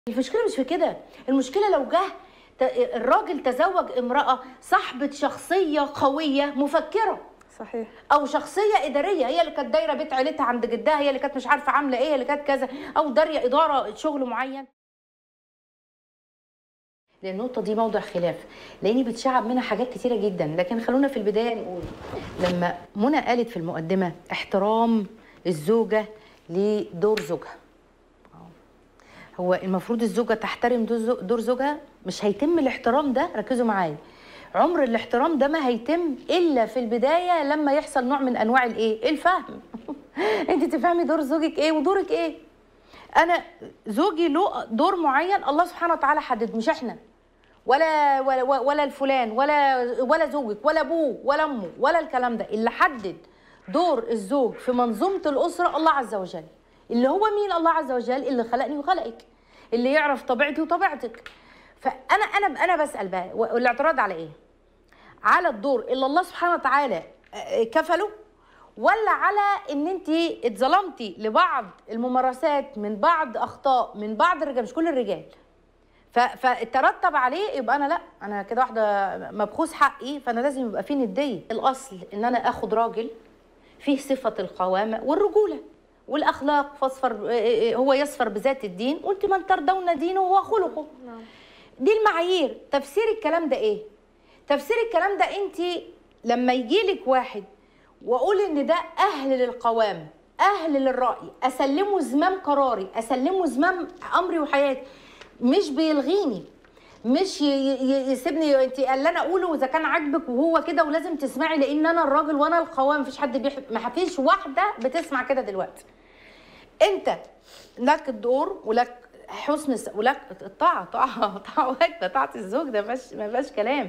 المشكله مش في كده المشكله لو جه ت- الراجل تزوج امراه صاحبه شخصيه قويه مفكره صحيح او شخصيه اداريه هي اللي كانت دايره بيت عيلتها عند جدها هي اللي كانت مش عارفه عامله ايه هي اللي كانت كذا او داريه اداره شغل معين لان النقطه دي موضع خلاف لاني بتشعب منها حاجات كتيره جدا لكن خلونا في البدايه نقول لما منى قالت في المقدمه احترام الزوجه لدور زوجها هو المفروض الزوجه تحترم دور زو- دور زوجها مش هيتم الاحترام ده ركزوا معايا عمر الاحترام ده ما هيتم الا في البدايه لما يحصل نوع من انواع الايه الفهم انت تفهمي دور زوجك ايه ودورك ايه انا زوجي له دور معين الله سبحانه وتعالى حدد مش احنا ولا ولا ولا الفلان ولا ولا زوجك ولا ابوه ولا امه ولا الكلام ده اللي حدد دور الزوج في منظومه الاسره الله عز وجل اللي هو مين الله عز وجل اللي خلقني وخلقك اللي يعرف طبيعتي وطبيعتك فانا انا انا بسال بقى والاعتراض على ايه على الدور اللي الله سبحانه وتعالى آه، كفله ولا على ان انت اتظلمتي لبعض الممارسات من بعض اخطاء من بعض الرجال مش كل الرجال ف- فترتب عليه يبقى انا لا انا كده واحده مبخوث حقي فانا لازم يبقى في نديه الاصل ان انا اخد راجل فيه صفه القوامه والرجوله والاخلاق فاصفر هو يصفر بذات الدين قلت من ترضون دينه وخلقه نعم دي المعايير تفسير الكلام ده ايه تفسير الكلام ده انت لما يجيلك واحد واقول ان ده اهل للقوام اهل للراي اسلمه زمام قراري اسلمه زمام امري وحياتي مش بيلغيني مش ي- ي- يسيبني انت اللي انا اقوله واذا كان عاجبك وهو كده ولازم تسمعي لان انا الراجل وانا القوام مفيش حد بيح... ما فيش واحده بتسمع كده دلوقتي انت لك الدور ولك حسن الس... ولك الطاعه طاعه طاعه واجبه طاعه الزوج ده مش ما فيهاش كلام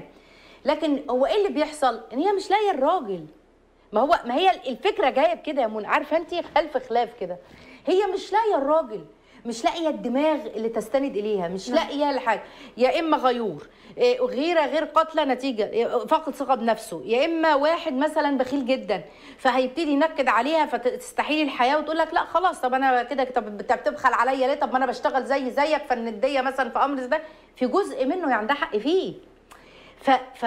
لكن هو ايه اللي بيحصل ان هي مش لاقيه الراجل ما هو ما هي الفكره جايه بكده يا منى عارفه انت خلف خلاف كده هي مش لاقيه الراجل مش لاقيه الدماغ اللي تستند اليها مش لاقيه الحاجه يا اما غيور إيه، غيره غير قاتله نتيجه إيه، فاقد ثقه بنفسه يا اما واحد مثلا بخيل جدا فهيبتدي ينكد عليها فتستحيل الحياه وتقول لك لا خلاص طب انا كده طب انت بتبخل عليا ليه طب ما انا بشتغل زي زيك فالنديه مثلا في امر ده في جزء منه هي عندها حق فيه ف...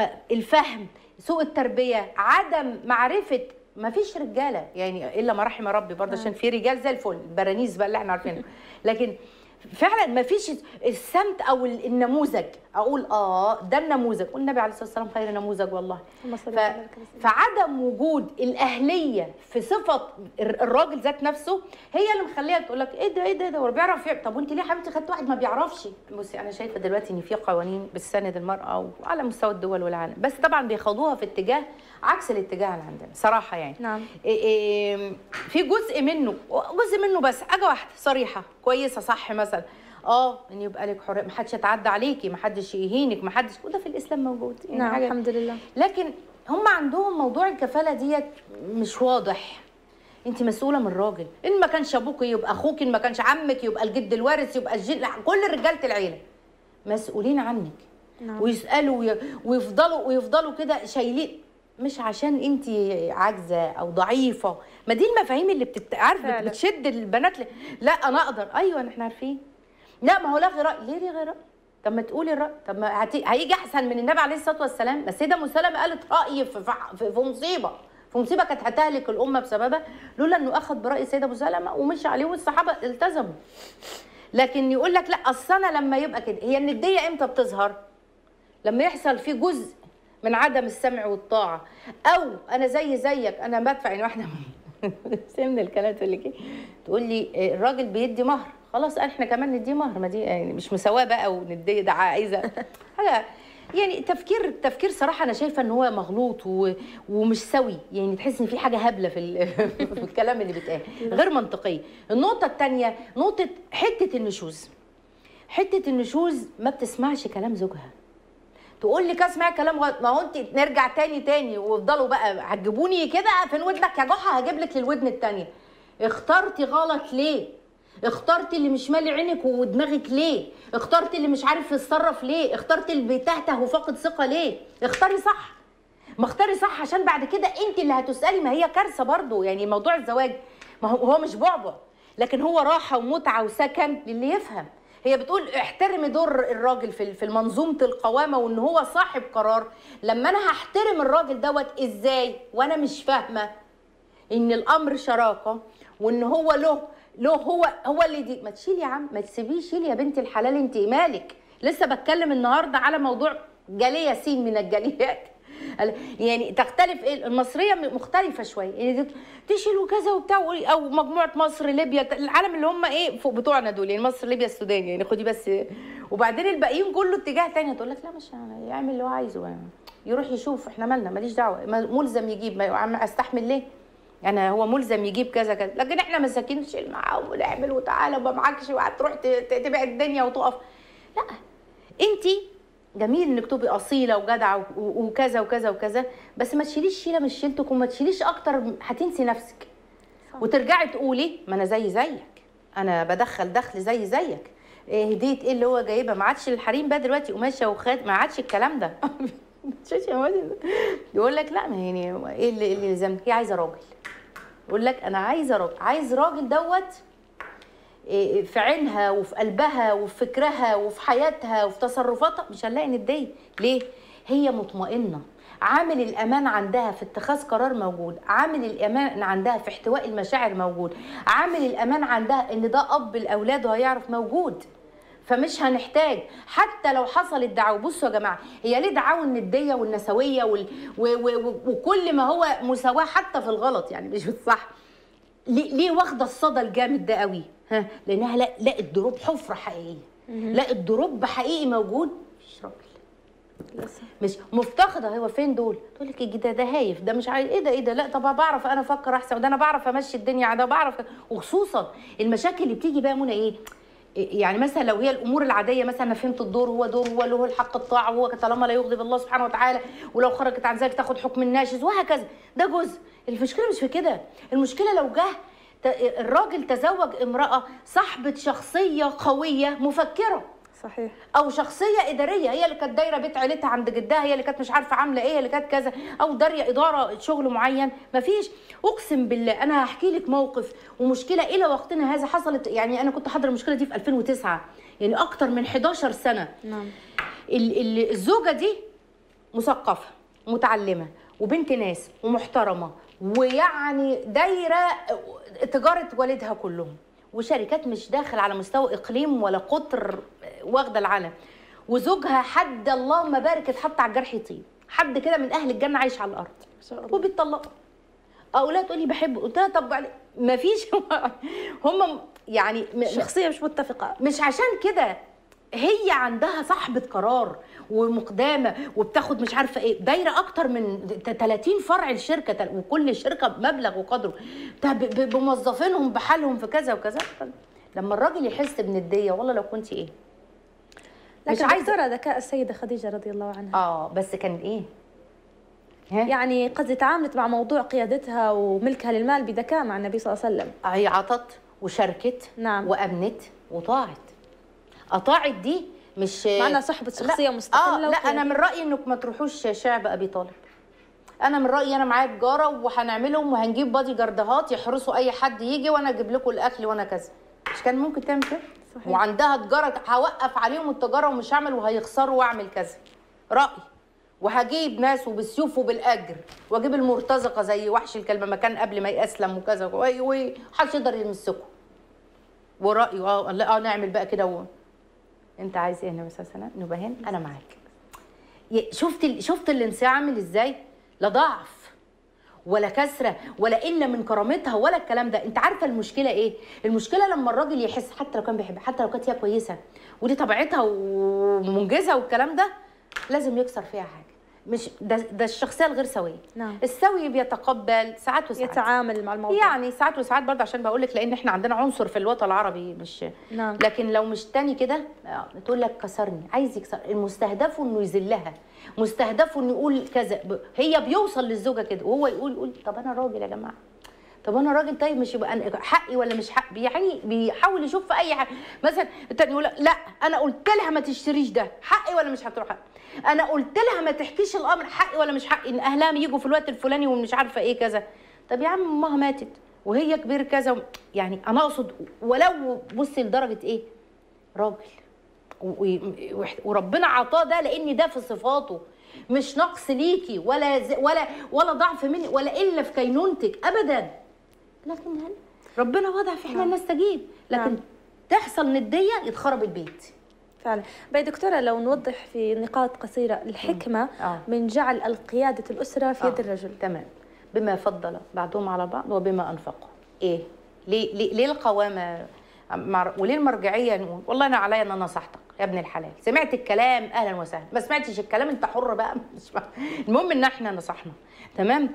فالفهم سوء التربيه عدم معرفه ما فيش رجاله يعني الا ما رحم ربي برضه عشان في رجال زي الفل البرانيس بقى اللي احنا عارفينه لكن فعلا ما فيش السمت او النموذج اقول اه ده النموذج والنبي عليه الصلاه والسلام خير نموذج والله اللهم صل ف... على سيدنا محمد. فعدم وجود الاهليه في صفه الر- الراجل ذات نفسه هي اللي مخليها تقول لك ايه ده ايه ده ده هو بيعرف يعمل طب وانت ليه يا حبيبتي خدت واحد ما بيعرفش بصي انا شايفه دلوقتي ان في قوانين بتساند المراه وعلى مستوى الدول والعالم بس طبعا بيخوضوها في اتجاه عكس الاتجاه اللي عندنا صراحه يعني نعم إيه إيه في جزء منه جزء منه بس حاجه واحده صريحه كويسه صح مثلا اه ان يبقى لك حريه ما حدش يتعدى عليكي ما حدش يهينك ما حدش وده في الاسلام موجود يعني نعم حاجة- الحمد لله لكن هم عندهم موضوع الكفاله ديت مش واضح انت مسؤوله من راجل ان ما كانش ابوك يبقى اخوك ان ما كانش عمك يبقى الجد الوارث يبقى الجد لا، كل رجاله العيله مسؤولين عنك نعم ويسالوا وي- ويفضلوا ويفضلوا كده شايلين مش عشان انت عاجزه او ضعيفه ما دي المفاهيم اللي بتت... عارف بت- فعلا. بتشد البنات ل... لا انا اقدر ايوه احنا عارفين لا ما هو لغي راي ليه لغي راي طب ما تقولي الراي طب ما هتي... هيجي احسن من النبي عليه الصلاه والسلام بس السيده ام سلمه قالت راي في, في... في مصيبه في مصيبه كانت هتهلك الامه بسببها لولا انه اخذ براي السيده ام سلمه ومشي عليه والصحابه التزموا لكن يقول لك لا اصل انا لما يبقى كده هي النديه امتى بتظهر لما يحصل في جزء من عدم السمع والطاعه او انا زي زيك انا بدفع يعني واحده من الكلام تقول لك ايه تقول لي إيه، الراجل بيدي مهر خلاص احنا كمان نديه مهر ما دي يعني مش مساواه بقى ونديه ده عايزه حاجه يعني تفكير تفكير صراحه انا شايفه ان هو مغلوط و... ومش سوي يعني تحس ان في حاجه هبله في, ال... في الكلام اللي بيتقال غير منطقيه النقطه الثانيه نقطه حته النشوز حته النشوز ما بتسمعش كلام زوجها تقول لك اسمع كلام غلط ما هو انت نرجع تاني تاني وافضلوا بقى هتجيبوني كده فين ودنك يا جحا هجيب لك للودن التانيه اخترتي غلط ليه اخترتي اللي مش مالي عينك ودماغك ليه اخترتي اللي مش عارف يتصرف ليه اخترتي اللي بيتهته وفاقد ثقه ليه اختاري صح ما اختاري صح عشان بعد كده انت اللي هتسالي ما هي كارثه برضو يعني موضوع الزواج ما هو هو مش بعبع لكن هو راحه ومتعه وسكن للي يفهم هي بتقول احترمي دور الراجل في في منظومه القوامه وان هو صاحب قرار لما انا هحترم الراجل دوت ازاي وانا مش فاهمه ان الامر شراكه وان هو له له هو هو اللي دي ما تشيلي يا عم ما تسيبيه شيلي يا بنت الحلال انت مالك لسه بتكلم النهارده على موضوع جاليه سين من الجاليات يعني تختلف ايه المصريه مختلفه شويه يعني تشيل وكذا وبتاع او مجموعه مصر ليبيا العالم اللي هم ايه فوق بتوعنا دول يعني مصر ليبيا السودان يعني خدي بس وبعدين الباقيين كله اتجاه تاني تقول لك لا مش يعمل اللي هو عايزه يعني يروح يشوف احنا مالنا ماليش دعوه ملزم يجيب ما استحمل ليه انا هو ملزم يجيب كذا كذا لكن احنا مساكين نشيل معاهم ونعمل وتعالى وما معكش وهتروح تبيع الدنيا وتقف لا انت جميل انك تبقي اصيله وجدعه وكذا وكذا وكذا بس ما تشيليش شيله مش شيلتك وما تشيليش اكتر هتنسي نفسك وترجعي تقولي ما انا زي زيك انا بدخل دخل زي زيك إيه هديه ايه اللي هو جايبها ما عادش الحريم بقى دلوقتي قماشه وخات ما عادش الكلام ده يقول لك لا ما يعني ايه اللي اللي لزمك هي عايزه راجل يقول لك انا عايزه راجل عايز راجل دوت إيه، في عينها وفي قلبها وفي فكرها وفي حياتها وفي تصرفاتها مش هنلاقي نديه ليه هي مطمئنه عامل الامان عندها في اتخاذ قرار موجود عامل الامان عندها في احتواء المشاعر موجود عامل الامان عندها ان ده اب لاولاده هيعرف موجود فمش هنحتاج حتى لو حصلت دعوه بصوا يا جماعه هي ليه دعاوى النديه والنسويه وال... و... و... و... وكل ما هو مساواه حتى في الغلط يعني مش بالصح ليه, ليه واخده الصدى الجامد ده قوي ها لانها لقت دروب حفره حقيقيه لقت دروب حقيقي موجود مفيش راجل مش مفتقده هو فين دول تقول لك ده ده هايف ده مش عارف ايه ده ايه ده لا طب بعرف انا افكر احسن وده انا بعرف امشي الدنيا ده بعرف وخصوصا المشاكل اللي بتيجي بقى منى ايه يعني مثلا لو هي الامور العاديه مثلا انا فهمت الدور هو دور هو له الحق الطاعه وهو طالما لا يغضب الله سبحانه وتعالى ولو خرجت عن ذلك تاخد حكم الناشز وهكذا ده جزء المشكله مش في كده المشكله لو جه الراجل تزوج امراه صاحبه شخصيه قويه مفكره صحيح او شخصيه اداريه هي اللي كانت دايره بيت عيلتها عند جدها هي اللي كانت مش عارفه عامله ايه اللي كانت كذا او داريه اداره شغل معين مفيش اقسم بالله انا هحكي لك موقف ومشكله الى وقتنا هذا حصلت يعني انا كنت حاضره المشكله دي في 2009 يعني اكتر من 11 سنه نعم الزوجه دي مثقفه متعلمه وبنت ناس ومحترمه ويعني دايره تجاره والدها كلهم وشركات مش داخل على مستوى اقليم ولا قطر واخده العالم وزوجها حد اللهم بارك اتحط على الجرح يطيب حد كده من اهل الجنه عايش على الارض وبيتطلقوا اولاد تقولي بحبه قلت لها طب ما فيش هم يعني شخصيه مش متفقه مش عشان كده هي عندها صاحبة قرار ومقدامة وبتاخد مش عارفة ايه دايرة أكتر من 30 فرع الشركة وكل شركة بمبلغ وقدره بموظفينهم بحالهم في كذا وكذا لما الراجل يحس بندية والله لو كنت ايه مش عايزة ذكاء السيدة خديجة رضي الله عنها اه بس كان ايه يعني قد تعاملت مع موضوع قيادتها وملكها للمال بذكاء مع النبي صلى الله عليه وسلم هي عطت وشاركت نعم وامنت وطاعت اطاعت دي مش معنا صاحبة شخصية مستقلة آه لا انا من رايي انك ما تروحوش شعب ابي طالب انا من رايي انا معايا تجاره وهنعملهم وهنجيب بادي جاردهات يحرسوا اي حد يجي وانا اجيب لكم الاكل وانا كذا مش كان ممكن تعمل كده صحيح. وعندها تجاره هوقف عليهم التجاره ومش هعمل وهيخسروا واعمل كذا رايي وهجيب ناس وبالسيوف وبالاجر واجيب المرتزقه زي وحش الكلب ما كان قبل ما يسلم وكذا ومحدش يقدر يمسكه ورايه اه اه نعمل بقى كده انت عايز ايه النبي صلى الله عليه وسلم نبقى هنا انا معاك شفت شفت الانسان عامل ازاي لا ضعف ولا كسره ولا الا من كرامتها ولا الكلام ده انت عارفه المشكله ايه المشكله لما الراجل يحس حتى لو كان بيحب حتى لو كانت هي كويسه ودي طبيعتها ومنجزه والكلام ده لازم يكسر فيها حاجه مش ده, ده الشخصيه الغير سويه نعم. السوي بيتقبل ساعات وساعات يتعامل مع الموضوع يعني ساعات وساعات برضه عشان بقول لك لان احنا عندنا عنصر في الوطن العربي مش نعم. لكن لو مش تاني كده آه، تقول لك كسرني عايز يكسر المستهدفه انه يذلها مستهدفه انه يقول كذا هي بيوصل للزوجه كده وهو يقول يقول طب انا راجل يا جماعه طب انا راجل طيب مش يبقى أنا حقي ولا مش حقي يعني بيحاول يشوف في اي حاجه مثلا التاني يقول لا انا قلت لها ما تشتريش ده حقي ولا مش هتروح حقي انا قلت لها ما تحكيش الامر حقي ولا مش حقي ان اهلها يجوا في الوقت الفلاني ومش عارفه ايه كذا طب يا عم امها ماتت وهي كبير كذا يعني انا اقصد ولو بصي لدرجه ايه راجل و- و- وربنا عطاه ده لان ده في صفاته مش نقص ليكي ولا ز- ولا ولا ضعف مني ولا الا في كينونتك ابدا لكن هل ربنا وضع في احنا نستجيب لكن نعم. تحصل نديه يتخرب البيت فعلا باي دكتورة لو نوضح في نقاط قصيرة الحكمة آه. من جعل القيادة الأسرة في يد آه، الرجل تمام بما فضل بعضهم على بعض وبما انفقوا ايه ليه ليه, ليه القوامه مع وليه المرجعيه نقول والله انا عليا ان انا نصحتك يا ابن الحلال سمعت الكلام اهلا وسهلا ما سمعتش الكلام انت حر بقى مش مع- المهم ان احنا نصحنا تمام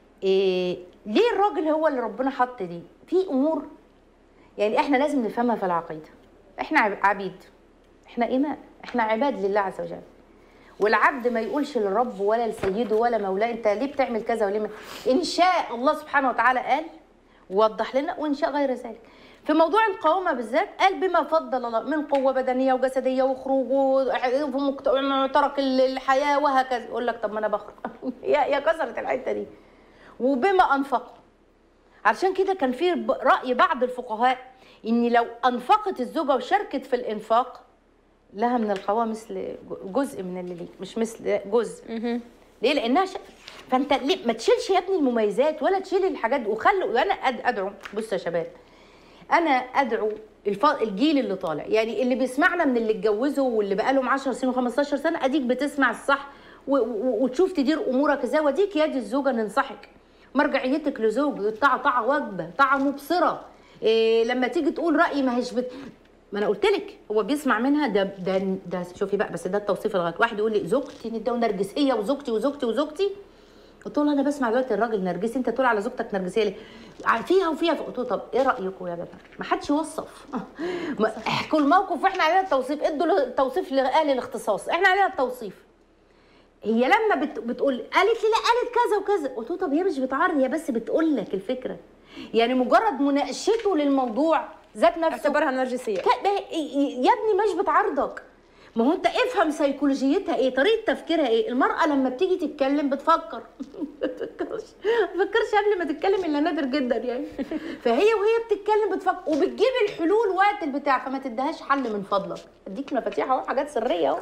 إيه ليه الراجل هو اللي ربنا حط دي في امور يعني احنا لازم نفهمها في العقيده احنا عب- عبيد احنا اماء احنا عباد لله عز وجل والعبد ما يقولش للرب ولا لسيده ولا مولاه انت ليه بتعمل كذا وليه ما- ان شاء الله سبحانه وتعالى قال ووضح لنا وان شاء غير ذلك في موضوع القوامه بالذات قال بما فضل الله من قوه بدنيه وجسديه وخروج وفي مكت- معترك ال- الحياه وهكذا يقول لك طب ما انا بخرج يا يا كسرت الحته دي وبما انفقوا عشان كده كان في ب- راي بعض الفقهاء ان لو انفقت الزوجه وشاركت في الانفاق لها من القوام مثل جزء من اللي ليك مش مثل جزء ليه لانها ش... فانت ليه ما تشيلش يا ابني المميزات ولا تشيل الحاجات دي وخلوا وانا أد... ادعو بص يا شباب انا ادعو الف... الجيل اللي طالع يعني اللي بيسمعنا من اللي اتجوزوا واللي بقالهم 10 سنين و15 سنه اديك بتسمع الصح و... و... وتشوف تدير امورك ازاي واديك يد الزوجه ننصحك مرجعيتك لزوج الطاعه طاعه واجبه طاعه مبصره إيه لما تيجي تقول راي ما هيش بت... ما انا قلت لك هو بيسمع منها ده ده ده شوفي بقى بس ده التوصيف الغلط واحد يقول لي زوجتي ده نرجسيه وزوجتي وزوجتي وزوجتي قلت له انا بسمع دلوقتي الراجل نرجسي انت تقول على زوجتك نرجسيه ليه؟ فيها وفيها قلت له طب ايه رايكم يا جماعه؟ ما حدش يوصف ما- احكوا الموقف واحنا علينا التوصيف ادوا التوصيف لاهل الاختصاص احنا علينا التوصيف هي لما بت... بتقول قالت لي لا قالت كذا وكذا قلت له طب هي مش بتعارض هي بس بتقول لك الفكره يعني مجرد مناقشته للموضوع ذات نفسه اعتبرها نرجسية ك- ده- يا ابني مش بتعارضك ما هو انت افهم سيكولوجيتها ايه طريقه تفكيرها ايه المراه لما بتيجي تتكلم بتفكر ما بتفكرش ما بتفكرش قبل ما تتكلم الا نادر جدا يعني فهي وهي بتتكلم بتفكر وبتجيب الحلول وقت البتاع فما تديهاش حل من فضلك اديك مفاتيح اهو حاجات سريه اهو